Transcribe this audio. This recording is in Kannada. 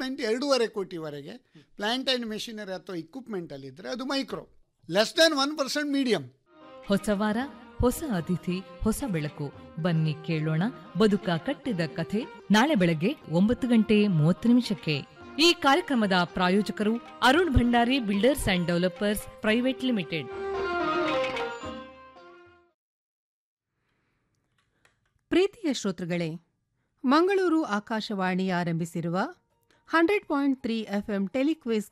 ಇನ್ವೆಸ್ಟ್ಮೆಂಟ್ ಎರಡೂವರೆ ಕೋಟಿವರೆಗೆ ಪ್ಲಾಂಟ್ ಆ್ಯಂಡ್ ಮೆಷಿನರಿ ಅಥವಾ ಇಕ್ವಿಪ್ಮೆಂಟಲ್ಲಿದ್ದರೆ ಅದು micro less than one percent medium ಹೊಸ ವಾರ ಹೊಸ ಅತಿಥಿ ಹೊಸ ಬೆಳಕು ಬನ್ನಿ ಕೇಳೋಣ ಬದುಕ ಕಟ್ಟಿದ ಕಥೆ ನಾಳೆ ಬೆಳಗ್ಗೆ ಒಂಬತ್ತು ಗಂಟೆ ಮೂವತ್ತು ನಿಮಿಷಕ್ಕೆ ಈ ಕಾರ್ಯಕ್ರಮದ ಪ್ರಾಯೋಜಕರು Arun Bhandari builders and developers private limited ಪ್ರೀತಿಯ ಶ್ರೋತೃಗಳೇ ಮಂಗಳೂರು ಆಕಾಶವಾಣಿ ಆರಂಭಿಸಿರುವ ಹಂಡ್ರೆಡ್ ಪಾಯಿಂಟ್ ತ್ರೀ ಎಫ್ಎಂ ಟೆಲಿಕ್ವಿಸ್